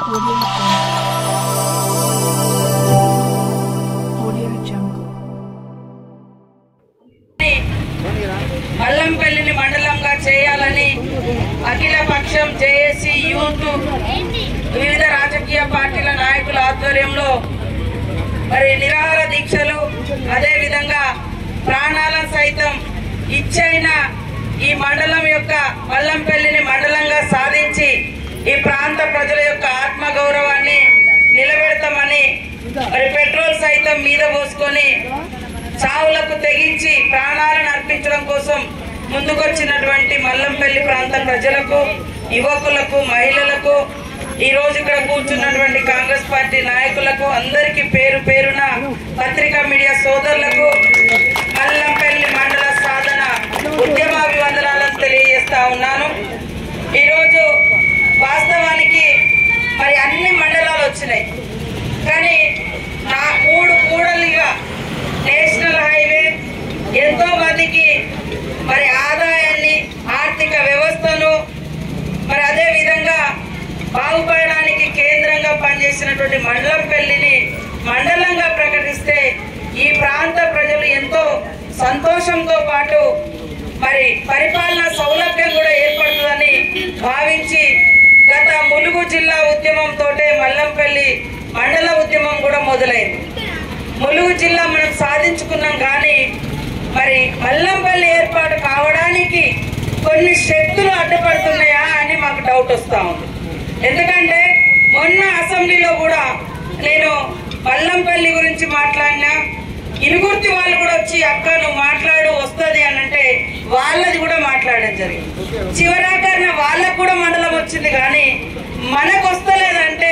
Audio Jungle. Audio Jungle. మల్లంపల్లిని మండలంగా చేయాలని అఖిల పక్షం JAC youth వివిధ రాజకీయ పార్టీల నాయకుల ఆధ్వర్యంలో మరి నిరాహార దీక్షలు అదే విధంగా ప్రాణాలను సైతం ఇచ్చైన ఈ మండలం యొక్క మల్లంపల్లిని మండలంగా సాధించి ఈ ప్రాంత ప్రజల యొక్క ఆత్మ గౌరవాన్ని నిలబెడతామని మరి పెట్రోల్ సైతం మీద పోసుకొని చావులకు తెగించి ప్రాణాలను అర్పించడం కోసం ముందుకొచ్చినటువంటి మల్లంపల్లి ప్రాంత ప్రజలకు యువకులకు మహిళలకు ఈ రోజు ఇక్కడ కూర్చున్నటువంటి కాంగ్రెస్ పార్టీ నాయకులకు అందరికీ పేరు పేరున పత్రికా మీడియా సోదరులకు మల్లంపల్లి మండల సాధన ఉద్యమాభివందనాలను తెలియజేస్తా ఉన్నాను ఈరోజు వాస్తవానికి మరి అన్ని మండలాలు వచ్చినాయి కానీ నా మూడు కూడలిగా నేషనల్ హైవే ఎంతో మందికి మరి ఆదాయాన్ని ఆర్థిక వ్యవస్థను మరి అదే విధంగా బాగుపడడానికి కేంద్రంగా పనిచేసినటువంటి మండలం పెళ్లిని మండలంగా ప్రకటిస్తే ఈ ప్రాంత ప్రజలు ఎంతో సంతోషంతో పాటు మరి పరిపాలన సౌలభ్యం కూడా ఏర్పడుతుందని భావించి గత ములుగు జిల్లా ఉద్యమంతో మల్లంపల్లి మండల ఉద్యమం కూడా మొదలైంది ములుగు జిల్లా మనం సాధించుకున్నాం కానీ మరి మల్లంపల్లి ఏర్పాటు కావడానికి కొన్ని శక్తులు అడ్డుపడుతున్నాయా అని మాకు డౌట్ వస్తా ఉంది ఎందుకంటే మొన్న అసెంబ్లీలో కూడా నేను మల్లంపల్లి గురించి మాట్లాడినా ఇనుగుర్తి వాళ్ళు కూడా వచ్చి అక్క నువ్వు మాట్లాడు వస్తుంది అని అంటే వాళ్ళది కూడా మాట్లాడడం జరిగింది చివరాకరణ వాళ్ళకు కూడా మండలం వచ్చింది కానీ మనకు వస్తలేదంటే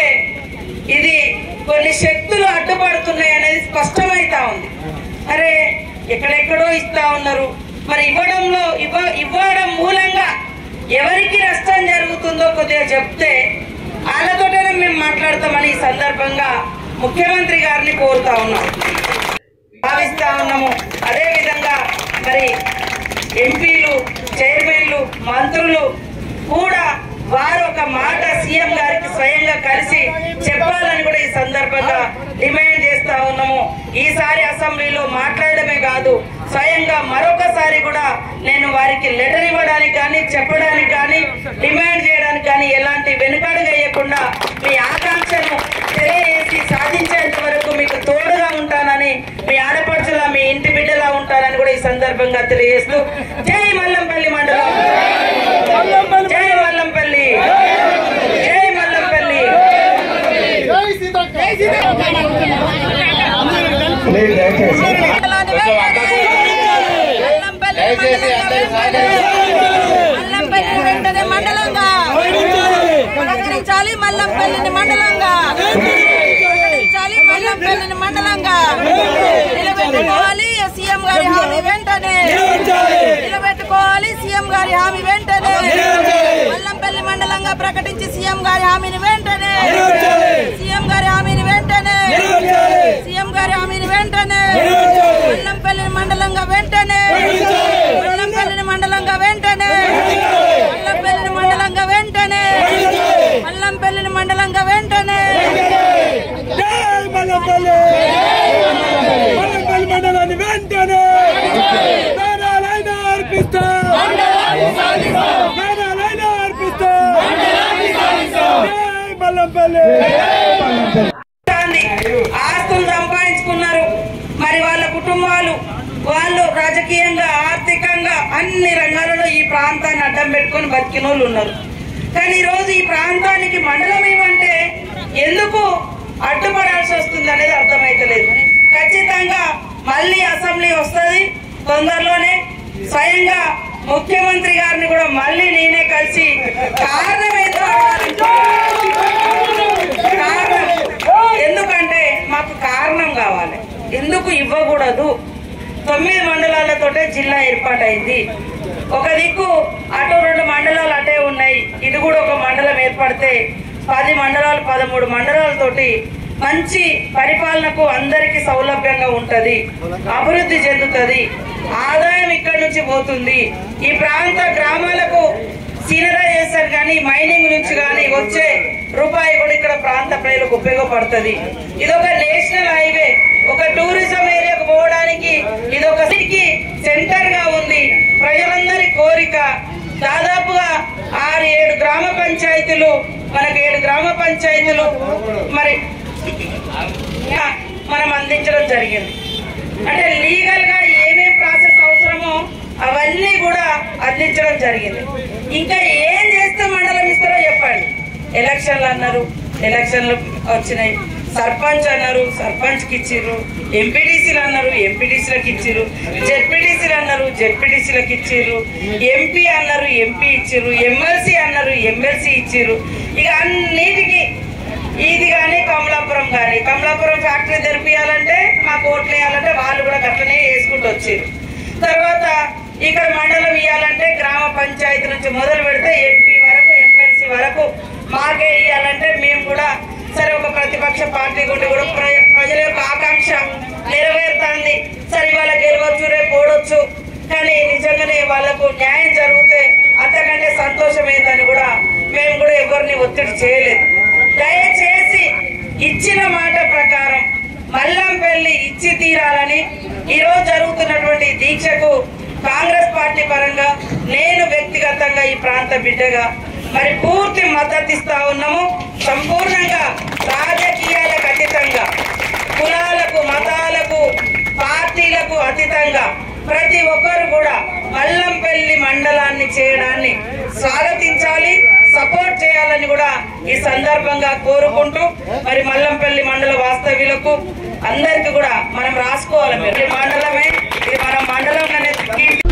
ఇది కొన్ని శక్తులు అడ్డుపడుతున్నాయి అనేది స్పష్టమైతా ఉంది అరే ఎక్కడెక్కడో ఇస్తా ఉన్నారు మరి ఇవ్వడంలో ఇవ్వ ఇవ్వడం మూలంగా ఎవరికి నష్టం జరుగుతుందో కొద్దిగా చెప్తే వాళ్ళతోనే మేము మాట్లాడతామని ఈ సందర్భంగా ముఖ్యమంత్రి గారిని కోరుతా ఉన్నాం భావిస్తా ఉన్నాము అదే విధంగా మరి ఎంపీలు చైర్మన్లు మంత్రులు కూడా వారు ఒక మాట సీఎం గారికి స్వయంగా కలిసి చెప్పాలని కూడా ఈ సందర్భంగా డిమాండ్ చేస్తా ఉన్నాము ఈసారి అసెంబ్లీలో మాట్లాడమే కాదు స్వయంగా మరొకసారి కూడా నేను వారికి లెటర్ ఇవ్వడానికి కానీ చెప్పడానికి కానీ డిమాండ్ చేయడానికి కానీ ఎలాంటి వెనుకడుగు వేయకుండా మీ ఆకాంక్షను తెలియజేసి సాధించేంత వరకు మీకు తోడుగా ఉంటానని మీ ఆడపడుచులా మీ ఇంటి బిడ్డలా ఉంటానని కూడా ఈ సందర్భంగా తెలియజేస్తూ జై మల్లంపల్లి మండలం జై మల్లంపల్లి జై మల్లంపల్లి మల్లంపల్లి వెంటనే మండలంగా ప్రకటించాలి మల్లంపల్లిని మండలంగా ప్రకటించాలి మల్లంపల్లిని మండలంగా నిలబెట్టుకోవాలి సీఎం గారి హామీ వెంటనే నిలబెట్టుకోవాలి సీఎం గారి హామీ వెంటనే మల్లంపల్లి మండలంగా ప్రకటించి సీఎం గారి హామీని వెంటనే సీఎం గారి హామీని వెంటనే సీఎం గారి హామీని వెంటనే మల్లంపల్లి మండలంగా వెంటనే మల్లంపల్లిని మండలంగా వెంటనే మల్లంపల్లిని మండలంగా వెంటనే మల్లంపల్లిని మండలంగా వెంటనే మల్లపల్లి మల్లపల్లి మండలాన్ని వెంటనే ప్రాణాలైనా అర్పిస్తా ప్రాణాలైనా అర్పిస్తా జై మల్లంపల్లి ఉంది. ఆస్తులు సంపాదించుకున్నారు మరి వాళ్ళ కుటుంబాలు వాళ్ళు రాజకీయంగా ఆర్థికంగా అన్ని రంగాలలో ఈ ప్రాంతాన్ని అడ్డం పెట్టుకొని బతికిన వాళ్ళు ఉన్నారు కానీ ఈ రోజు ఈ ప్రాంతానికి మండలం ఏమంటే ఎందుకు అడ్డుపడాల్సి వస్తుంది అనేది అర్థమైతలేదు ఖచ్చితంగా మళ్ళీ అసెంబ్లీ వస్తుంది తొందరలోనే స్వయంగా ముఖ్యమంత్రి గారిని కూడా మళ్ళీ నేనే కలిసి కారణం ఏంటో అడగాలి. కారణం ఎందుకంటే మాకు కారణం కావాలి ఎందుకు ఇవ్వకూడదు తొమ్మిది మండలాలతోటే జిల్లా ఏర్పాటైంది ఒక దిక్కు అటు రెండు మండలాలు అటే ఉన్నాయి ఇది కూడా ఒక మండలం ఏర్పడితే పది మండలాలు పదమూడు మండలాలతోటి మంచి పరిపాలనకు అందరికీ సౌలభ్యంగా ఉంటది అభివృద్ధి చెందుతుంది ఆదాయం ఇక్కడి నుంచి పోతుంది ఈ ప్రాంత గ్రామాలకు సీనరా చేశారు కానీ మైనింగ్ నుంచి కానీ వచ్చే రూపాయి కూడా ఇక్కడ ప్రా- ప్రజలకు ఉపయోగపడుతుంది ఇది ఒక నేషనల్ హైవే ఒక టూరిజం ఏరియాకు పోవడానికి ఇది ఒక సిటీకి సెంటర్ గా ఉంది ప్రజలందరి కోరిక దాదాపుగా ఆరు ఏడు గ్రామ పంచాయతీలు మనకు ఏడు గ్రామ పంచాయతీలు మరి మనం అందించడం జరిగింది అంటే లీగల్ గా ఏమేం ప్రాసెస్ అవసరమో అవన్నీ కూడా అందించడం జరిగింది ఇంకా ఏం చేస్తే మండలం ఇస్తారో చెప్పండి ఎలక్షన్లు అన్నారు ఎలక్షన్లు వచ్చినాయి సర్పంచ్ అన్నారు సర్పంచ్ కి ఇచ్చిర్రు ఎంపీటీసీలు అన్నారు ఎంపీటీసీలకు ఇచ్చిర్రు జెడ్పీటీసీలు అన్నారు జెడ్పీటీసీలకు ఇచ్చిర్రు ఎంపీ అన్నారు ఎంపీ ఇచ్చిర్రు ఎమ్మెల్సీ అన్నారు ఎమ్మెల్సీ ఇచ్చిర్రు ఇక అన్నిటికీ ఇది కానీ కమలాపురం కానీ కమలాపురం ఫ్యాక్టరీ తెరిపియాలంటే మాకు ఓట్లు వేయాలంటే వాళ్ళు కూడా గట్లనే వేసుకుంటూ వచ్చారు తర్వాత ఇక్కడ మండలం ఇవ్వాలంటే గ్రామ పంచాయతీ నుంచి మొదలు పెడితే ఎంపీ వరకు ఎమ్మెల్సీ వరకు మాకే ఇవ్వాలంటే మేము కూడా సరే ఒక ప్రతిపక్ష పార్టీ గుండి కూడా ప్ర- ప్రజల యొక్క ఆకాంక్ష నెరవేరుతుంది సరే ఇవాళ గెలవచ్చు రేపు ఓడొచ్చు కానీ నిజంగానే వాళ్ళకు న్యాయం జరిగితే అంతకంటే సంతోషం ఏందని కూడా మేము కూడా ఎవరిని ఒత్తిడి చేయలేదు దయచేసి ఇచ్చిన మాట ప్రకారం మల్లంపల్లి ఇచ్చి తీరాలని ఈ రోజు జరుగుతున్నటువంటి ఈ దీక్షకు కాంగ్రెస్ పార్టీ పరంగా నేను వ్యక్తిగతంగా ఈ ప్రాంత బిడ్డగా మరి పూర్తి మద్దతు ఇస్తా ఉన్నాము సంపూర్ణంగా రాజకీయాలకు అతీతంగా కులాలకు మతాలకు పార్టీలకు అతీతంగా ప్రతి ఒక్కరు కూడా మల్లంపల్లి మండలాన్ని చేయడాన్ని స్వాగతించాలి సపోర్ట్ చేయాలని కూడా ఈ సందర్భంగా కోరుకుంటూ మరి మల్లంపల్లి మండల వాస్తవ్యులకు అందరికి కూడా మనం రాసుకోవాలి మీరు ఈ మండలమే ఇది మన మండలం అనేది